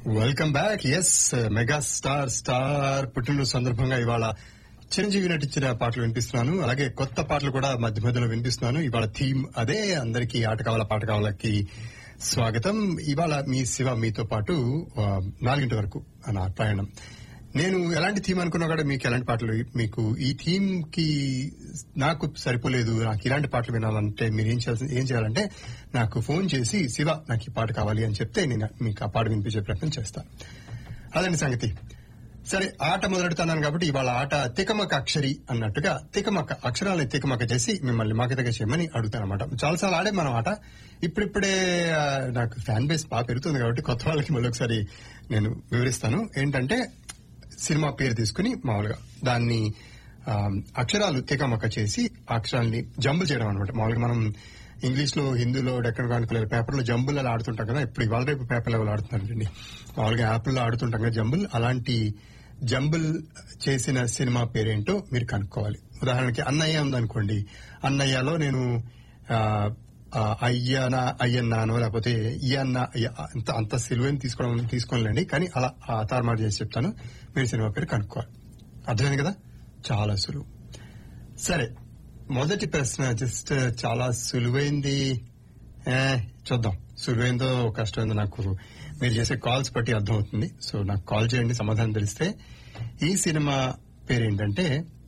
welcome back yes mega star star పుట్టినరోజు సందర్భంగా ఇవాళ చిరంజీవి నటించిన పాటలు వినిపిస్తున్నాను అలాగే కొత్త పాటలు కూడా మధ్య మధ్యలో వినిపిస్తున్నాను ఇవాళ థీమ్ అదే అందరికీ ఆట కావాల పాట కావాలకి స్వాగతం ఇవాళ మీ శివ మీతో పాటు ఆ, నాలుగింటి వరకు నా ప్రయాణం నేను ఎలాంటి థీమ్ అనుకున్నా కూడా మీకు ఎలాంటి పాటలు మీకు ఈ థీమ్ కి నాకు సరిపోలేదు నాకు ఇలాంటి పాటలు వినాలంటే మీరు ఏం చేయాల్సి ఏం చేయాలంటే నాకు ఫోన్ చేసి శివ నాకు ఈ పాట కావాలి అని చెప్తే నేను మీకు ఆ పాట వినిపించే ప్రయత్నం చేస్తాను అదండి సంగతి సరే ఆట మొదలెడుతున్నాను కాబట్టి ఇవాళ ఆట తికమక అక్షరి అన్నట్టుగా తికమక అక్షరాలని తికమక చేసి మిమ్మల్ని మగతగా చేయమని అడుగుతాను అనమాట చాలాసార్లు ఆడే మనం ఆట ఇప్పుడిప్పుడే ఆ, నాకు ఫ్యాన్ బేస్ బాగా పెరుగుతుంది కాబట్టి కొత్త వాళ్ళకి మళ్ళీ ఒకసారి నేను వివరిస్తాను ఏంటంటే సినిమా పేరు తీసుకుని మామూలుగా దాన్ని ఆ, అక్షరాలు తికమక చేసి ఆ అక్షరాల్ని జంబుల్ చేయడం అనమాట మామూలుగా మనం ఇంగ్లీష్ లో హిందీలో డెక్కన్ కానుకలేదు పేపర్ లో జంబుల్ అలా ఆడుతుంటాం కదా ఇప్పుడు ఇవాళ రేపు పేపర్ లెవెల్ ఆడుతున్నారండి మామూలుగా యాపిల్ లో ఆడుతుంటాం కదా జంబుల్ అలాంటి జంబుల్ చేసిన సినిమా పేరేంటో మీరు కనుక్కోవాలి ఉదాహరణకి అన్నయ్య ఉందనుకోండి అన్నయ్యలో నేను ఆ, ఆ, అయ్యనా అయ్యన్నానో లేకపోతే ఈ అన్న అయ్య అంత అంత సిలువని తీసుకోవడం తీసుకోలేండి కానీ అలా ఆ తారుమారు చేసి చెప్తాను మీరు సినిమా పేరు కనుక్కోవాలి అర్థమైంది కదా చాలా సులువు సరే మొదటి ప్రశ్న జస్ట్ చాలా సులువైంది ఏ, చూద్దాం సులువైందో కష్టమైందో నాకు మీరు చేసే కాల్స్ బట్టి అర్థమవుతుంది సో నాకు కాల్ చేయండి సమాధానం తెలిస్తే ఈ సినిమా పేరేంటంటే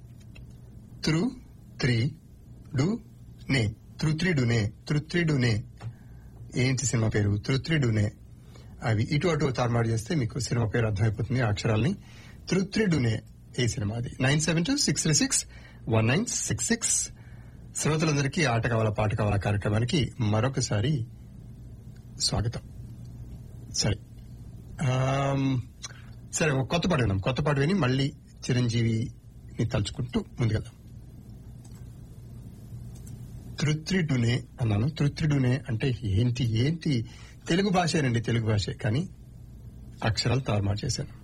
త్రూ త్రీ డు నే త్రుత్రిడునే త్రుత్రిడునే ఏంటి సినిమా పేరు త్రుత్రిడునే అవి ఇటు అటు తారుమారు చేస్తే మీకు సినిమా పేరు అర్థమైపోతుంది ఆ అక్షరాల్ని త్రుత్రిడునే ఏ సినిమా అది nine seven two six three six one nine six six శ్రోతలందరికీ ఆట కావాల పాట కావాల కార్యక్రమానికి మరొకసారి స్వాగతం సరే ఆమ్, సరే ఒక కొత్త పాట విన్నాం కొత్త పాట విని మళ్ళీ చిరంజీవిని తలుచుకుంటూ ముందుకెళ్దాం త్రుత్రిడునే అన్నాను త్రుత్రిడునే అంటే ఏంటి ఏంటి తెలుగు భాషేనండి తెలుగు భాషే కానీ అక్షరాలు తారుమారు చేశాను